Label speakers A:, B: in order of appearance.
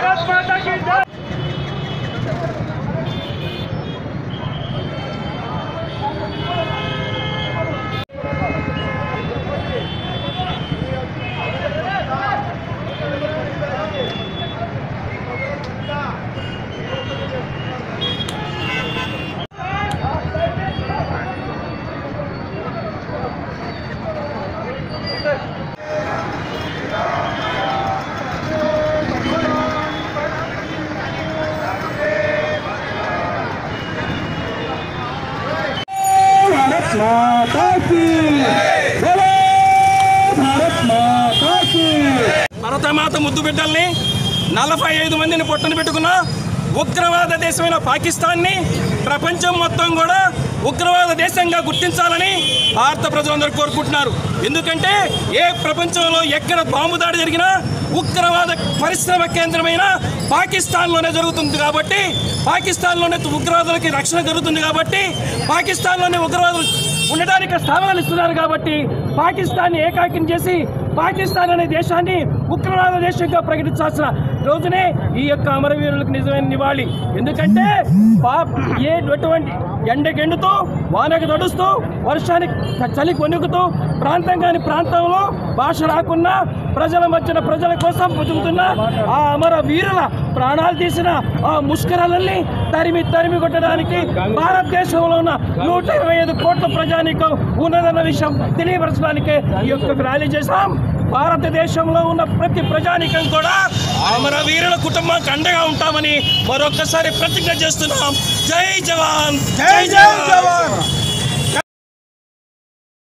A: भारत माता की जय
B: भारत माता की बोलो भारत माता की
C: భరతమాత ముద్దు బిడ్డల్ని నలభై ఐదు మందిని పొట్టన పెట్టుకున్న ఉగ్రవాద దేశమైన పాకిస్తాన్ని ప్రపంచం మొత్తం కూడా ఉగ్రవాద దేశంగా గుర్తించాలని భారత ప్రజలందరూ కోరుకుంటున్నారు ఎందుకంటే ఏ ప్రపంచంలో ఎక్కడ బాంబు దాడి జరిగినా ఉగ్రవాద పరిశ్రమ కేంద్రమైన పాకిస్తాన్లోనే జరుగుతుంది కాబట్టి పాకిస్తాన్లోనే ఉగ్రవాదులకి రక్షణ జరుగుతుంది కాబట్టి పాకిస్తాన్లోనే ఉగ్రవాదులు ఉండడానికి స్థావరాలు ఇస్తున్నారు కాబట్టి పాకిస్తాన్ని ఏకాకిం చేసి పాకిస్తాన్ అనే దేశాన్ని ఉగ్రవాద దేశంగా ప్రకటించాల్సిన రోజునే ఈ యొక్క అమరవీరులకు నిజమైన నివాళి ఎందుకంటే పా ఏ ఎటువంటి ఎండకెండుతూ వానకు తడుస్తూ వర్షానికి చలికి వణుకుతూ ప్రాంతం కాని ప్రాంతంలో భాష రాకున్నా ప్రజల మధ్యన ప్రజల కోసం బతుకుతున్న ఆ అమర వీరుల ప్రాణాలు తీసిన ఆ ముష్కరాలన్నీ తరిమి తరిమి కొట్టడానికి భారతదేశంలో ఉన్న నూట ఇరవై ఐదు కోట్ల ప్రజానికం ఉన్నదన్న విషయం తెలియపరచడానికే ఈ యొక్క ర్యాలీ చేశాం భారతదేశంలో ఉన్న ప్రతి ప్రజానికం కూడా అమర వీరుల కుటుంబానికి అండగా ఉంటామని మరొకసారి ప్రతిజ్ఞ చేస్తున్నాం జై జవాన్ జై జవాన్